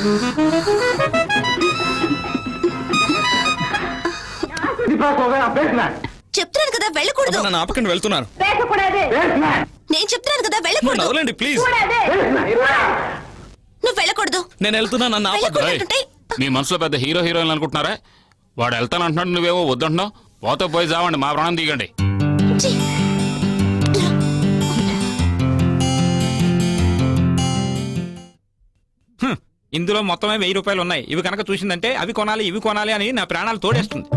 చెప్తున్నాను కదా వెళ్ళకూడదు నన్ను ఆపకండి వెళ్తున్నాను నేను చెప్తున్నాను కదా నన్ను వెళ్ళకూడదు వదలండి ప్లీజ్ నువ్వు వెళ్ళకూడదు నేను వెళ్తున్నా నన్ను ఆపద్దు వెళ్ళకూడదంటే మీ మనసులో పెద్ద హీరో హీరోయిన్ అనుకుంటున్నారా వాడు వెళ్తానంటున్నాడు నువ్వేమో వద్దంటున్నావు పోతే పోయి చావండి మా ప్రాణం దిగండి ఛీ! హ్మ్. ఇందులో మొత్తమే వెయ్యి రూపాయలు ఉన్నాయి ఇవి కనుక చూసిందంటే అవి కొనాలి ఇవి కొనాలి అని నా ప్రాణాలు తోడేస్తుంది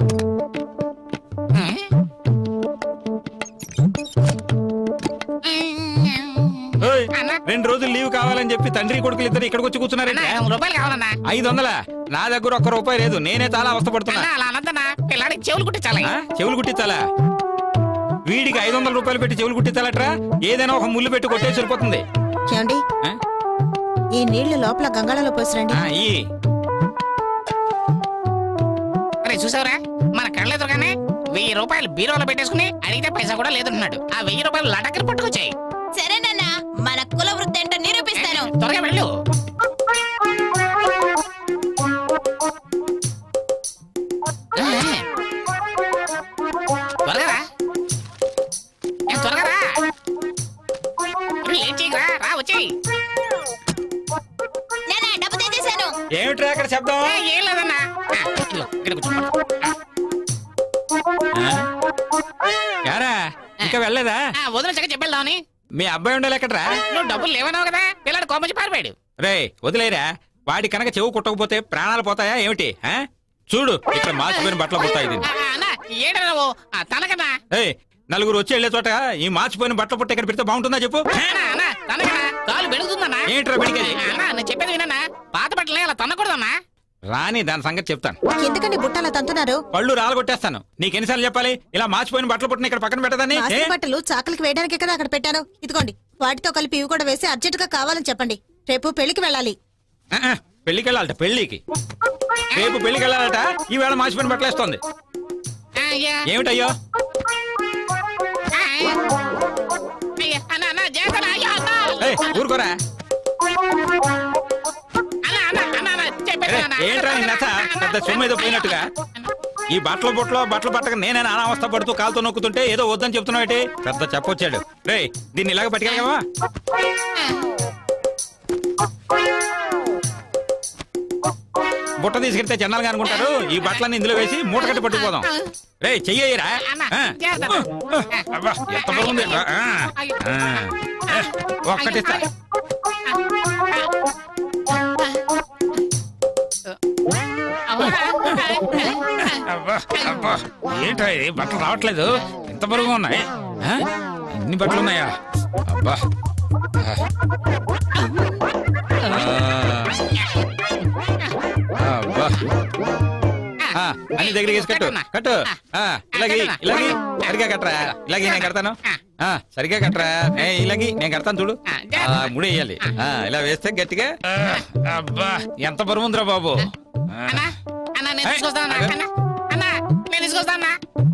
ఓయ్, రెండు రోజులు లీవ్ కావాలని చెప్పి తండ్రి కొడుకులు ఇద్దరు ఇక్కడికి వచ్చి కూర్చున్నారంటే రూపాయలు కావాలన్నా ఐదు వందల నా దగ్గర ఒక్క రూపాయి లేదు నేనే చాలా అవస్థపడుతున్నా అన్నా అలా అనద్దన్నా పిల్లాడికి చెవులు కుట్టించాలి ఆ? చెవులు కుట్టించాలా వీడికి ఐదు వందల రూపాయలు పెట్టి చెవులు కుట్టించాలట్రా ఏదైనా ఒక ముళ్ళు పెట్టి కొట్టేసి సరిపోతుంది ఏమండి ఆ? ఈ నీళ్లు లోపల గంగాళలో పోసిరండి ఆ, ఈ అరే చూసావురా మన కళ్ళెదురుగానే వెయ్యి రూపాయలు బీరోలో పెట్టేసుకుని అడిగితే పైసా కూడా లేదంటున్నాడు ఆ వెయ్యి రూపాయలు లటకలు పట్టుకొచ్చాయి సరేనన్నా మన కుల వృత్తి ఏంటో నిరూపిస్తాను త్వరగా వెళ్ళు త్వరగా రా. ఏ, త్వరగా రా లేట్ చేయకురా రా వచ్చేయి నాన్న డబ్బు తెచ్చేశాను ఏమిట్రా అక్కడ శబ్దం ఏ, ఏం లేదన్నా ఆ, ఇదిగో, ఇక్కడ కూర్చో ఆ? యారా ఇంకా వెళ్ళలేదా ఆ, వదిన చక్క చెప్పేద్దామని మీ అబ్బాయి ఉండాలి ఎక్కడ్రా నువ్వు డబ్బులు లేవన్నావు కదా పిల్లాడు కోపంచి పారిపోయాడు రే వదిలేరా వాడి కనుక చెవు కుట్టకపోతే ప్రాణాలు పోతాయా ఏమిటి ఆ? చూడు ఇక్కడ మార్చిపోయిన బట్టలు పుట్టాయి దీన్ని ఆ, ఆ, అన్నా ఏడా నువ్వు ఆ, తనకన్నా ఏయ్ నలుగురు వచ్చి వెళ్ళే చోట ఈ మార్చిపోయిన బట్టలు పుట్ట ఇక్కడ పెడితే బాగుంటుందా చెప్పు అన్నా, అన్నా, తనకన్నా కాలు బెడుగుతుందన్నా ఏంట్రా బెడిగేది? ఆ, అన్నా నేను చెప్పేది వినన్నా పాత బట్టలే అలా తన్నకూడదన్నా రాని దాని సంగతి చెప్తాను ఎందుకండి బుట్టలా తంతున్నారు పళ్ళు రాలగొట్టేస్తాను నీకు ఎన్నిసార్లు చెప్పాలి ఇలా మార్చిపోయిన బట్టలు పుట్టిన ఇక్కడ పక్కన పెట్టదని మాసిన బట్టలు చాకలికి వేయడానికే కదా అక్కడ పెట్టాను ఇదిగోండి వాటితో కలిపి ఇవి కూడా వేసి అర్జెంట్ గా కావాలని చెప్పండి రేపు పెళ్లికి వెళ్ళాలి పెళ్లికి వెళ్ళాలట పెళ్లికి రేపు పెళ్లికి వెళ్ళాలట ఈవేళ మార్చిపోయిన బట్టలు వేస్తోంది ఆ, అయ్యా ఏమిటయ్యో ఆ, అయ్యా అన్నా అన్నా జాగ్రత్త అయ్యో అన్నా ఏయ్ ఊరుకోరా అన్నా అన్నా అన్నా అన్నా చెప్పేది ఏయ్, అన్నా. ఏంట్రా నీ నస? పెద్ద సొమ్ము ఏదో పోయినట్టుగా. ఈ బట్టల బొట్లో బట్టలు పట్టక నేనే అనావస్థ పడుతూ కాలుతో నొక్కుతుంటే ఏదో వద్దని చెప్తున్నావు పెద్ద చెప్పొచ్చాడు రే దీన్ని ఇలాగ పట్టుకెళ్ళగలవా బుట్ట తీసుకెళ్తే జనాలుగా అనుకుంటారు ఈ బట్టలన్నీ ఇందులో వేసి మూట కట్టి పట్టుకుపోదాం రే చెయ్యరా అన్నా, జాగ్రత్త. ఎంత బాగుంది ఆ, ఆ, ఆ. ఒక్కటి ఇస్తా అబ్బా, అబ్బా. ఏంటో ఇది బట్టలు రావట్లేదు ఎంత బరువుగా ఉన్నాయి ఆ? ఇన్ని బట్టలు ఉన్నాయా అబ్బా ఆ. ఆ. అబ్బా ఆ, అన్ని దగ్గరికి వేసి కట్టు కట్టు ఆ, ఇలాగి ఇలాగి సరిగా కట్టరా ఇలాగి నేను కడతాను ఆ, సరిగా కట్టరా ఏ, ఇలాగి నేను కడతాను చూడు ఆ, ముడి వేయాలి ఆ, ఇలా వేస్తే గట్టిగా ఆ, అబ్బా ఎంత బరువు ఉందిరా బాబు ఆ. అన్నా అన్నా నేను తీసుకొస్తాను అన్నా అన్నా అన్నా నేను తీసుకొస్తాను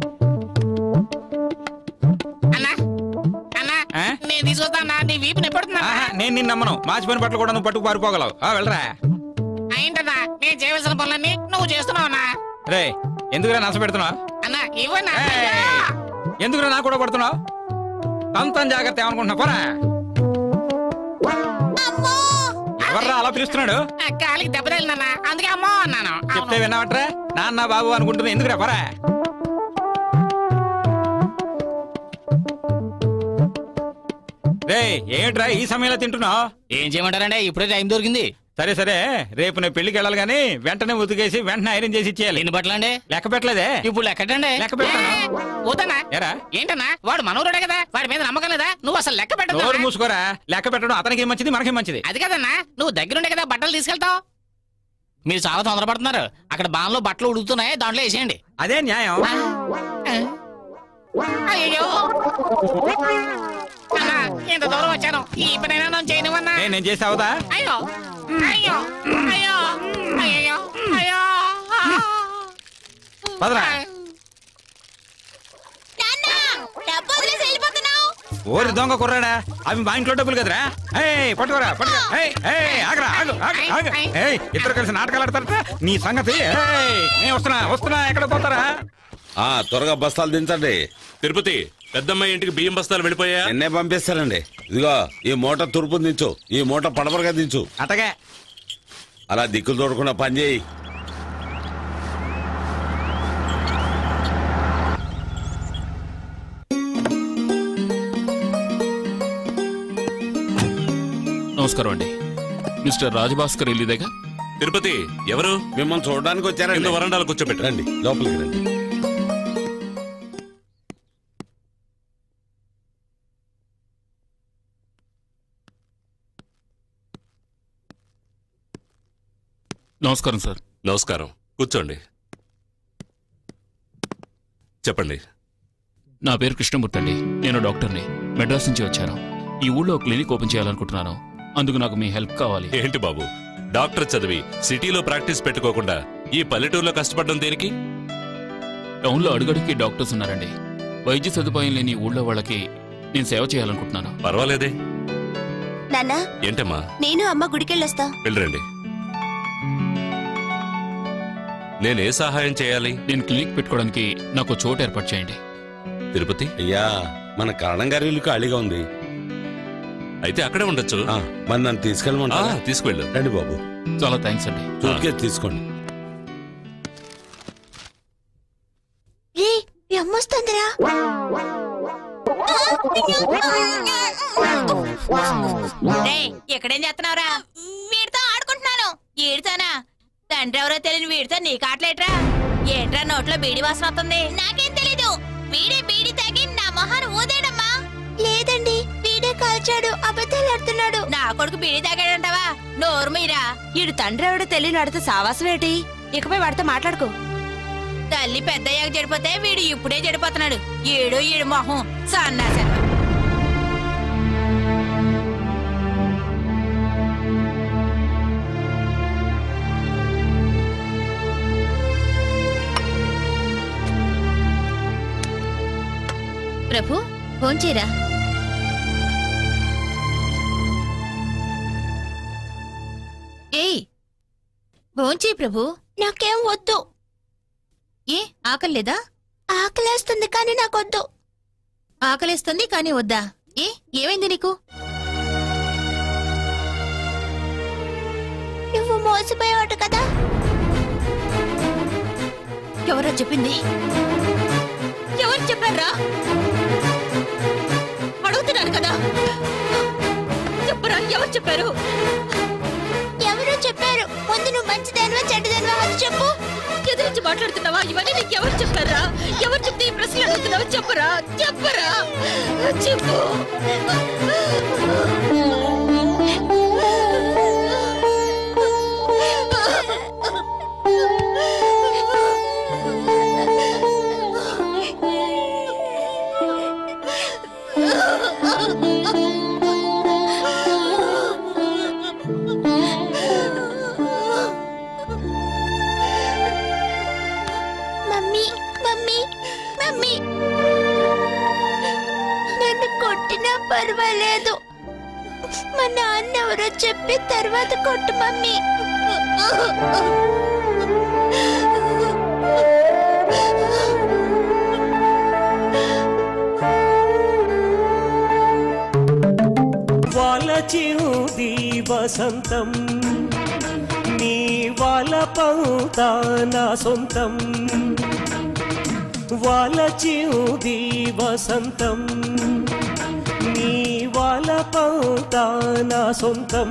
అన్నా అన్నా ఆ? నేను తీసుకొస్తాను నీ వీపు నెప్పడుతున్నా ఆహా, నేను నిన్ను నమ్మను మార్చిపోయిన బట్టలు కూడా నువ్వు పట్టుకు పారిపోగలవు ఆ, వెళ్ళరా ఏంటన్నా నేను చేయవలసిన పనులన్నీ నువ్వు చేస్తున్నావు అన్నా రే ఎందుకురా నచ్చ పెడుతున్నావు అన్నా ఇవ్వన్నా ఎందుకురా నా కూడా పడుతున్నావు తంతం జాగ్రత్త ఏమనుకుంటున్నా పోరా ఎవర్రా అలా పిలుస్తున్నాడు ఆ కాలికి దెబ్బ తగిలిందన్నా అందుకే అమ్మో అన్నాను చెప్తే విన్నావట్రా నాన్న బాబు అనుకుంటున్నా ఎందుకురా పోరా రే ఏమిట్రా ఈ సమయంలో తింటున్నావు ఏం చేయమంటారంటే ఇప్పుడే టైం దొరికింది సరే సరే రేపు నేను పెళ్లికి వెళ్ళాలి కానీ వెంటనే ఉతికేసి వెంటనే ఐరన్ చేసి ఇచ్చేయాలి ఎన్ని బట్టలు అండి లెక్క పెట్టలేదే ఇప్పుడు లెక్కటండి లెక్క పెట్టాను. వద్దనా ఎరా ఏంటన్నా వాడు మనవరుడే కదా వాడి మీద నమ్మకం లేదా నువ్వు అసలు లెక్క నోరు పెట్టదు మూసుకోరా లెక్క పెట్టడం అతనికి మంచిది మనకి మంచిది అది కదన్నా నువ్వు దగ్గరుండే కదా బట్టలు తీసుకెళ్తావు మీరు చాలా తొందరపడుతున్నారు అక్కడ బాన్లో బట్టలు ఉడుకుతున్నాయి దాంట్లో వేసేయండి అదే న్యాయం అయ్యో అన్నా ఇంత దూరం వచ్చాను ఈ పనైనా నన్ను చేయనివన్నా ఏ, నేను చేసి అవుదా అయ్యో అయ్యో అయ్యో అయ్యో అయ్యో పదరా నాన్న డబ్బు వదిలేసి వెళ్ళిపోతున్నావు ఓరి దొంగ కుర్రాడా అవి మా ఇంట్లో డబ్బులు కదరా ఏయ్ పట్టుకోరా పట్టుకో ఏయ్ ఏయ్ ఆగరా ఆగు ఆగు ఆగు ఏయ్ ఇద్దరు కలిసి నాటకాలు ఆడతారట నీ సంగతి ఏయ్ నేను వస్తున్నా వస్తున్నా ఎక్కడ పోతారా ఆ త్వరగా బస్తాలు దించండి తిరుపతి పెద్దమ్మాయి ఇంటికి బియ్యం బస్తాలు వెళ్ళిపోయా ఎన్నే పంపిస్తారండి ఇదిగో ఈ మూట తూర్పు దించు ఈ మూట పడమరగా దించు అటగే అలా దిక్కులు తోడకుండా పని చేయి నమస్కారం అండి మిస్టర్ రాజభాస్కర్ ఇల్లుదేగా తిరుపతి ఎవరు మిమ్మల్ని చూడడానికి కింద వచ్చారండి వరండాలు కూర్చోబెట్టు రండి లోపలికి రండి నమస్కారం సార్ నమస్కారం కూర్చోండి చెప్పండి నా పేరు కృష్ణమూర్తి అండి నేను డాక్టర్ని మెడ్రాస్ నుంచి వచ్చాను ఈ ఊళ్ళో క్లినిక్ ఓపెన్ చేయాలనుకుంటున్నాను అందుకు నాకు మీ హెల్ప్ కావాలి ఏంటి బాబు డాక్టర్ చదివి సిటీలో ప్రాక్టీస్ పెట్టుకోకుండా ఈ పల్లెటూరులో కష్టపడడం దేనికి టౌన్లో అడుగడుక్కి డాక్టర్స్ ఉన్నారండి వైద్య సదుపాయం లేని ఈ ఊళ్ళో వాళ్ళకి నేను సేవ చేయాలనుకుంటున్నాను పర్వాలేదే నాన్న ఏంటమ్మా నేను అమ్మ గుడికెళ్ళొస్తా వెళ్ళరండి నేనే సహాయం చేయాలి నేను క్లినిక్ పెట్టుకోవడానికి నాకు చోటు ఏర్పాటు చేయండి తిరుపతి అయ్యా మన కారణం గారి ఇల్లు ఖాళీగా ఉంది అయితే అక్కడే ఉండొచ్చు ఆ, మరి నన్ను ఆ, తీసుకెళ్ళమంటారా తీసుకువెళ్ళు రండి బాబు చాలా థ్యాంక్స్ అండి సూట్కేస్ తీసుకోండి రే మీ అమ్మ వస్తుందిరా ఎక్కడేం చేస్తున్నావురా వీడితో ఆడుకుంటున్నాను ఈడితోనా తండ్రి ఎవరో తెలియని వీడితో నీ కాట్లేట్రా ఏంట్రా నోట్లో బీడి వాసన వస్తుంది నాకేం తెలీదు వీడే బీడి తాగి నా మొహాన్ని ఊదేడమ్మా లేదండి వీడే కాల్చాడు అబద్ధాలు ఆడుతున్నాడు నా కొడుకు బీడి తాగాడంటావా నోరు మీరా ఈడు తండ్రి ఎవడో తెలియని వాడితో సావాసం ఏంటి ఇకపై వాడితో మాట్లాడుకో తల్లి పెద్దయ్యాక చెడిపోతే వీడు ఇప్పుడే చెడిపోతున్నాడు ఏడు ఈడు మొహం సన్నాస ప్రభు భోంచేరా ఏయ్ భోంచే ప్రభు నాకేం వద్దు ఏ ఆకలేదా ఆకలేస్తుంది కానీ నాకొద్దు ఆకలేస్తుంది కానీ వద్దా ఏ ఏమైంది నీకు నువ్వు మోసపోయావు కదా ఎవరో చెప్పింది ఎవరు చెప్పారా అడుగుతున్నాను కదా చెప్పరా ఎవరు చెప్పారు ఎవరో చెప్పారు ముందు నువ్వు మంచిదానివా చెడ్డదానివా అది చెప్పు ఎదురించి మాట్లాడుతున్నావా ఇవన్నీ నీకు ఎవరు చెప్పారా ఎవరు చెప్తే ఈ ప్రశ్నలు అడుగుతున్నావా చెప్పరా చెప్పరా చెప్పు మమ్మీ మమ్మీ మమ్మీ నన్ను కొట్టినా పర్వాలేదు మా నాన్న ఎవరో చెప్పి తర్వాత కొట్టు మమ్మీ వాలచిరుది వసంతం నీ వాళ్ళ పౌతా నా సొంతం వాలచిరుది వసంతం నీ వాళ్ళ పౌతా నా సొంతం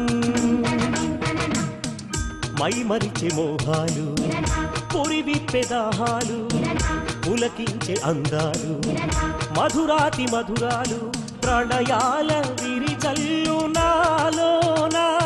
మై మరిచే మోహాలు పొరివి పెదాహాలు పులకించే అందాలు మధురాతి మధురాలు ప్రణయాల విరిజల్లు నాలోనా